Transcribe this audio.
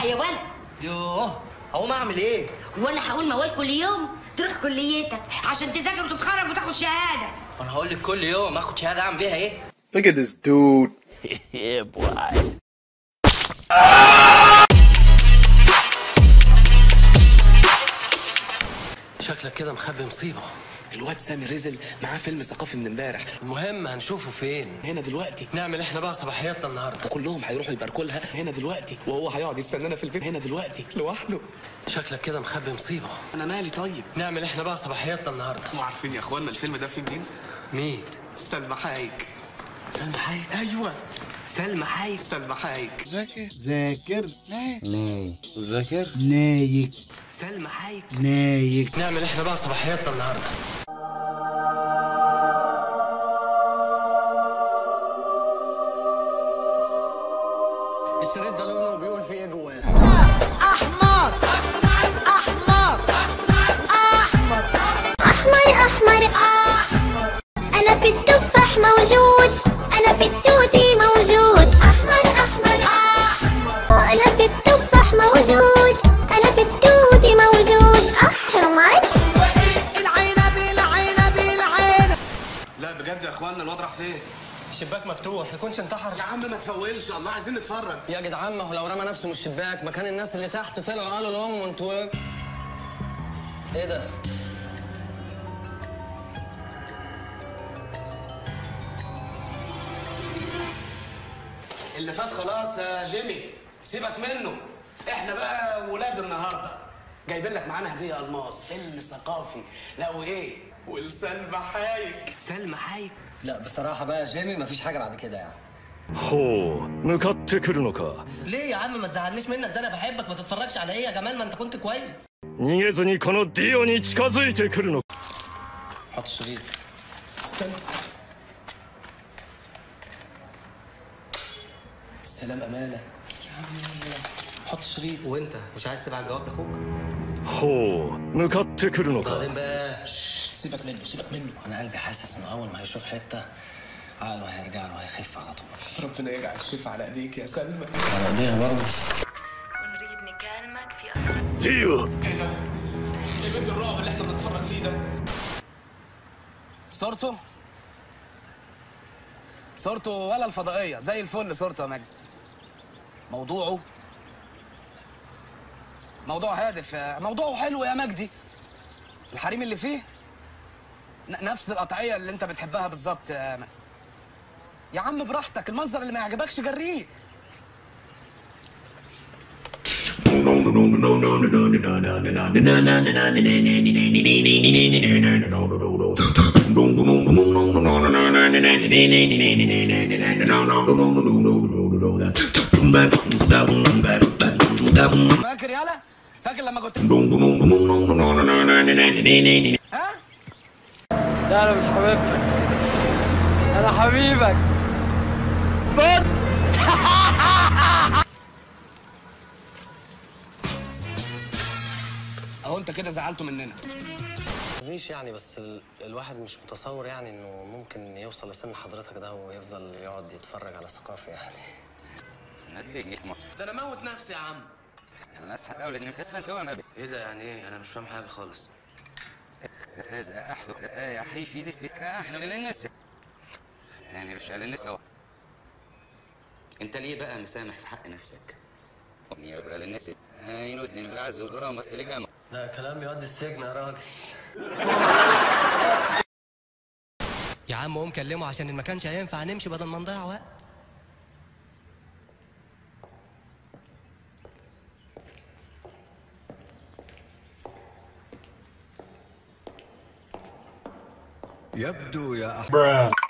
يا ولد يوه هقوم اعمل ايه وانا هقول موال كل يوم تروح كليتك عشان تذاكر وتتخرج وتاخد شهاده انا هقول لك كل يوم اخد شهاده اعمل بيها ايه Look at this dude. yeah, boy. شكلك كده مخبي مصيبة الواد سامي رزل معاه فيلم ثقافي من امبارح المهم هنشوفه فين هنا دلوقتي نعمل احنا بقى صباحياتنا النهارده وكلهم هيروحوا يباركوا لها هنا دلوقتي وهو هيقعد يستنانا في البيت هنا دلوقتي لوحده شكلك كده مخبي مصيبة انا مالي طيب نعمل احنا بقى صباحياتنا النهارده وعارفين يا اخوانا الفيلم ده فيه مين مين سلمى حايك سلمى حي ايوه سلمى حايك سلمى حايك ذاكر ذاكر نايك سلمى حايك نايك نعمل احنا بقى صباحياتنا النهارده الشريط ده لونه بيقول فيه ايه جواه احمر احمر احمر أحمر أحمر أحمر أنا في التفاح موجود أنا في التوتي موجود أحمر أحمر أحمر أنا في التفاح موجود أنا في التوتي موجود أحمر العنب العنب العنب لا بجد يا اخوانا الواد راح فين الشباك مفتوح يكونش انتحر يا عم ما تفولش الله عايزين نتفرج يا جدعان ما هو لو رمى نفسه من الشباك مكان الناس اللي تحت طلعوا قالوا لهم انتوا ايه ايه ده اللي فات خلاص يا جيمي سيبك منه احنا بقى ولاد النهارده جايبين لك معانا هديه الماس فيلم ثقافي لا وايه والسلمى حايك سلمى حايك لا بصراحة بقى يا جيمي مفيش حاجة بعد كده يعني ほう向かってくるのか ليه يا عم ما تزعلنيش منك ده انا بحبك ما تتفرجش على ايه يا جمال ما انت كنت كويس 逃げずにこのディオに近づいてくるのか حط الشريط استنى استنى السلام امانه حط الشريط وانت مش عايز تبعت جواب لاخوك ほう向かってくるのか بعدين بقى سيبك منه سيبك منه انا قلبي حاسس انه اول ما هيشوف حتة عقله هيرجع له هيخف على طول ربنا يجعل الشفا على ايديك يا سلمى على ايديها برضه ونريد نكلمك في أسرع ディオ ايه ده؟ ايه بيت الرعب اللي احنا بنتفرج فيه ده؟ صورته؟ صورته ولا الفضائية زي الفل صورته يا مجدي موضوعه موضوع هادف يا- موضوعه حلو يا مجدي الحريم اللي فيه ن- نفس القطعية اللي انت بتحبها بالظبط يا مجدي يا عم براحتك المنظر اللي ما يعجبكش جريه فاكر يالا فاكر لما كنت ها لا انا مش حبيبك انا حبيبك سبوت اهو انت كده زعلته مننا مش يعني بس ال... الواحد مش متصور يعني انه ممكن يوصل لسن حضرتك ده ويفضل يقعد يتفرج على ثقافي يعني ده انا موت نفسي يا عم الناس حاول ان تسمع هو ما ايه ده يعني ايه انا مش فاهم حاجة خالص هذا احد يا حي في ذلك احنا من الناس يعني مش على الناس اهو انت ليه بقى مسامح في حق نفسك؟ يا رجال الناس هينودني بالعز والكرامة الجامعة لا كلام يودي السجن يا راجل يا عم قوم كلمه عشان ما كانش هينفع نمشي بدل ما نضيع وقت يبدو يا أحمد